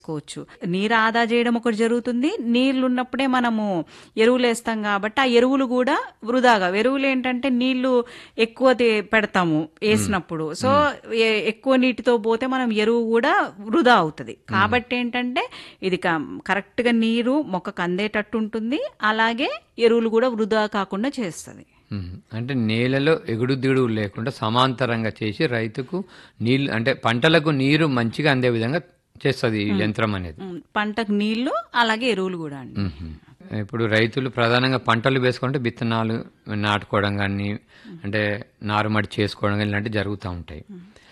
చేసుకోవచ్చు నీరు ఆదా చేయడం ఒకటి జరుగుతుంది నీళ్లు ఉన్నప్పుడే మనము ఎరువులు వేస్తాం కాబట్టి ఆ ఎరువులు కూడా వృధాగా ఎరువులు ఏంటంటే నీళ్లు ఎక్కువ తే- పెడతాము వేసినప్పుడు సో ఏ- ఎక్కువ నీటితో పోతే మనం ఎరువు కూడా వృధా అవుతుంది కాబట్టి ఏంటంటే ఇది కరెక్ట్ గా నీరు మొక్కకు అందేటట్టు ఉంటుంది అలాగే ఎరువులు కూడా వృధా కాకుండా చేస్తుంది మ్మ్. అంటే నేలలో ఎగుడు దిగుడు లేకుండా సమాంతరంగా చేసి రైతుకు నీళ్ళు అంటే పంటలకు నీరు మంచిగా అందే విధంగా చేస్తుంది ఈ యంత్రం అనేది ఉమ్, పంటకు నీళ్లు అలాగే ఎరువులు కూడా అండి మ్మ్. ఇప్పుడు రైతులు ప్రధానంగా పంటలు వేసుకుంటే విత్తనాలు నాటుకోవడం కానీ అంటే నారుమడి చేసుకోవడం కానీ ఇలాంటివి జరుగుతూ ఉంటాయి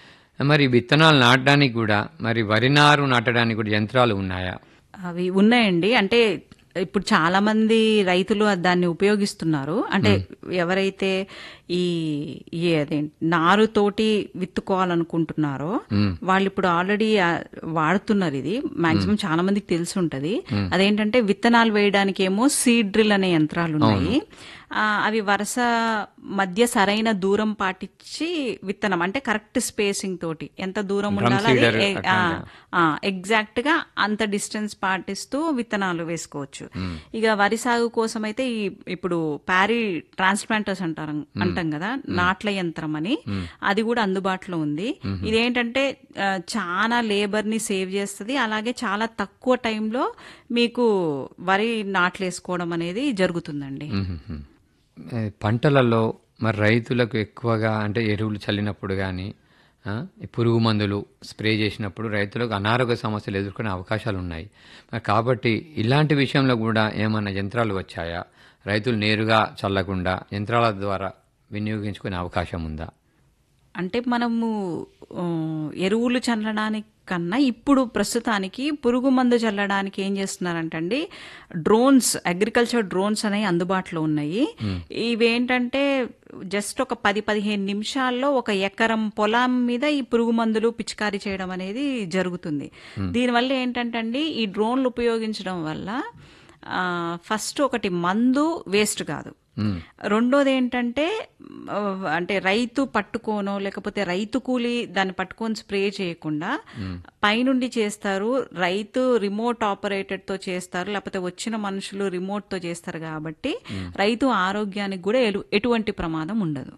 మరి ఈ విత్తనాలు నాటడానికి కూడా మరి వరి నారు నాటడానికి కూడా యంత్రాలు ఉన్నాయా అవి ఉన్నాయండి అంటే ఇప్పుడు చాలా మంది రైతులు దాన్ని ఉపయోగిస్తున్నారు అంటే ఎవరైతే ఈ ఈ అదేంటి నారుతోటి విత్తుకోవాలనుకుంటున్నారో వాళ్ళు ఇప్పుడు ఆల్రెడీ వాడుతున్నారు ఇది మాక్సిమం చాలా మందికి తెలిసి ఉంటది అదేంటంటే విత్తనాలు వేయడానికి ఏమో సీడ్ డ్రిల్ అనే యంత్రాలు ఉన్నాయి ఆ, అవి వరుస మధ్య సరైన దూరం పాటించి విత్తనం అంటే కరెక్ట్ స్పేసింగ్ తోటి ఎంత దూరం ఉండాలో seeder అది అట్లాంటిదా? ఎగ్జాక్ట్ గా అంత డిస్టెన్స్ పాటిస్తూ విత్తనాలు వేసుకోవచ్చు ఇక వరి సాగు కోసం అయితే ఈ ఇప్పుడు ప్యారీ ట్రాన్స్ప్లాంటర్స్ అంటారు అంటాం కదా నాట్ల యంత్రం అని అది కూడా అందుబాటులో ఉంది ఇదేంటంటే ఆ, చాలా లేబర్ ని సేవ్ చేస్తుంది అలాగే చాలా తక్కువ టైంలో మీకు వరి నాట్లు వేసుకోవడం అనేది జరుగుతుందండి మ్మ్. ఏ, పంటలలో మరి రైతులకు ఎక్కువగా అంటే ఎరువులు చల్లినప్పుడు కానీ పురుగు మందులు స్ప్రే చేసినప్పుడు రైతులకు అనారోగ్య సమస్యలు ఎదుర్కొనే అవకాశాలు ఉన్నాయి మరి కాబట్టి ఇలాంటి విషయంలో కూడా ఏమైనా యంత్రాలు వచ్చాయా రైతులు నేరుగా చల్లకుండా యంత్రాల ద్వారా వినియోగించుకునే అవకాశం ఉందా అంటే మనము ఆ, ఎరువులు చల్లడానికి కన్నా ఇప్పుడు ప్రస్తుతానికి పురుగు మందు చల్లడానికి ఏం చేస్తున్నారంటండి డ్రోన్స్ అగ్రికల్చర్ డ్రోన్స్ అనేవి అందుబాటులో ఉన్నాయి ఇవేంటంటే జస్ట్ ఒక పది పదిహేను నిమిషాల్లో ఒక ఎకరం పొలం మీద ఈ పురుగు మందులు పిచికారీ చేయడం అనేది జరుగుతుంది దీనివల్ల ఏంటంటే అండి ఈ డ్రోన్లు ఉపయోగించడం వల్ల ఆ, ఫస్ట్ ఒకటి మందు వేస్ట్ కాదు రెండోది ఏంటంటే ఆ, అంటే రైతు పట్టుకోనో లేకపోతే రైతు కూలి దాన్ని పట్టుకొని స్ప్రే చేయకుండా పైనుండి చేస్తారు రైతు రిమోట్ ఆపరేటెడ్ తో చేస్తారు లేకపోతే వచ్చిన మనుషులు రిమోట్ తో చేస్తారు కాబట్టి రైతు ఆరోగ్యానికి కూడా ఎలు- ఎటువంటి ప్రమాదం ఉండదు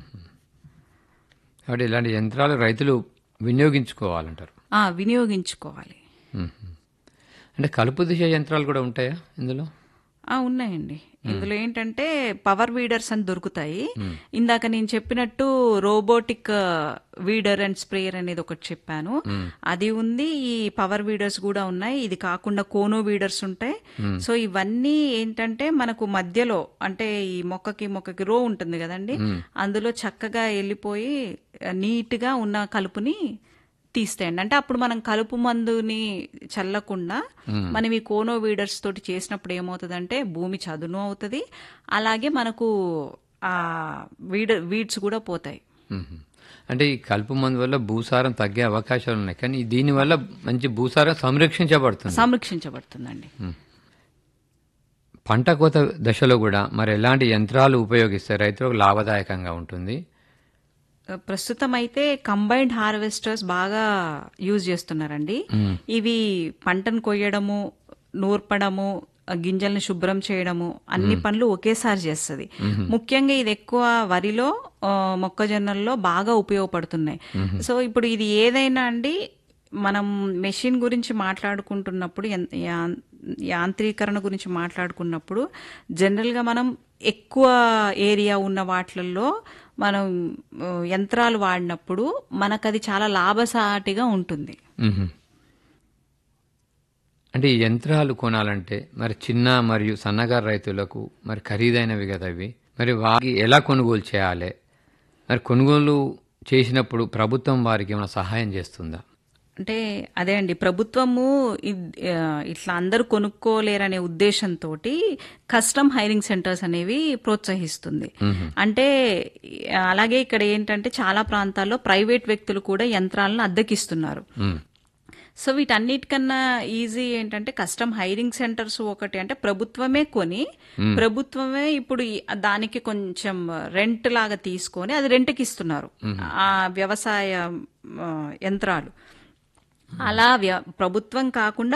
కాబట్టి ఇలాంటి యంత్రాలు రైతులు వినియోగించుకోవాలంటారు ఆ వినియోగించుకోవాలి మ్మ్. అంటే కలుపు దిశ యంత్రాలు కూడా ఉంటాయా ఇందులో ఆ ఉన్నాయండి ఇందులో ఏంటంటే పవర్ వీడర్స్ అని దొరుకుతాయి ఇందాక నేను చెప్పినట్టు రోబోటిక్ వీడర్ అండ్ స్ప్రేయర్ అనేది ఒకటి చెప్పాను అది ఉంది ఈ పవర్ వీడర్స్ కూడా ఉన్నాయి ఇది కాకుండా కోనో వీడర్స్ ఉంటాయి సో ఇవన్నీ ఏంటంటే మనకు మధ్యలో అంటే ఈ మొక్కకి మొక్కకి రో ఉంటుంది కదండి అందులో చక్కగా వెళ్ళిపోయి నీట్ గా ఉన్న కలుపుని తీస్తాయండి అంటే అప్పుడు మనం కలుపు మందుని చల్లకుండా మనం ఈ కోనో వీడర్స్ తోటి చేసినప్పుడు ఏమవుతుందంటే భూమి చదును అవుతుంది అలాగే మనకు ఆ వీడ వీడ్స్ కూడా పోతాయి మ్మ్. అంటే ఈ కలుపు మందు వల్ల భూసారం తగ్గే అవకాశాలు ఉన్నాయి కానీ దీనివల్ల మంచి భూసారం సంరక్షించబడుతుంది సంరక్షించబడుతుందండి పంట కోత దశలో కూడా మరి ఎలాంటి యంత్రాలు ఉపయోగిస్తే రైతులకు లాభదాయకంగా ఉంటుంది ప్రస్తుతం అయితే కంబైన్డ్ హార్వెస్టర్స్ బాగా యూజ్ చేస్తున్నారండి ఇవి పంటను కొయ్యడము నూర్పడము ఆ గింజల్ని శుభ్రం చేయడము అన్ని పనులు ఒకేసారి చేస్తుంది ముఖ్యంగా ఇది ఎక్కువ వరిలో ఆ, మొక్కజొన్నల్లో బాగా ఉపయోగపడుతున్నాయి సో ఇప్పుడు ఇది ఏదైనా అండి మనం మెషిన్ గురించి మాట్లాడుకుంటున్నప్పుడు ఎన్- యాం- యాంత్రీకరణ గురించి మాట్లాడుకున్నప్పుడు జనరల్గా మనం ఎక్కువ ఏరియా ఉన్న వాటిల్లో మనం ఆ, యంత్రాలు వాడినప్పుడు మనకు అది చాలా లాభసాటిగా ఉంటుంది మ్మ్. అంటే ఈ యంత్రాలు కొనాలంటే మరి చిన్న మరియు సన్నగారు రైతులకు మరి ఖరీదైనవి కదా ఇవి మరి వారికి ఎలా కొనుగోలు చేయాలి మరి కొనుగోలు చేసినప్పుడు ప్రభుత్వం వారికి ఏమైనా సహాయం చేస్తుందా అంటే అదే అండి ప్రభుత్వము ఇద్- ఆ, ఇట్లా అందరూ కొనుక్కోలేరనే ఉద్దేశంతో కస్టమ్ హైరింగ్ సెంటర్స్ అనేవి ప్రోత్సహిస్తుంది అంటే ఆ, అలాగే ఇక్కడ ఏంటంటే చాలా ప్రాంతాల్లో ప్రైవేట్ వ్యక్తులు కూడా యంత్రాలను అద్దెకిస్తున్నారు మ్మ్. సో వీటన్నిటికన్నా ఈజీ ఏంటంటే కస్టమ్ హైరింగ్ సెంటర్స్ ఒకటి అంటే ప్రభుత్వమే కొని ప్రభుత్వమే ఇప్పుడు ఈ- దానికి కొంచెం రెంట్ లాగా తీసుకొని అది రెంట్కి ఇస్తున్నారు ఆ వ్యవసాయ ఆ, యంత్రాలు అలా వ్య- ప్రభుత్వం కాకుండా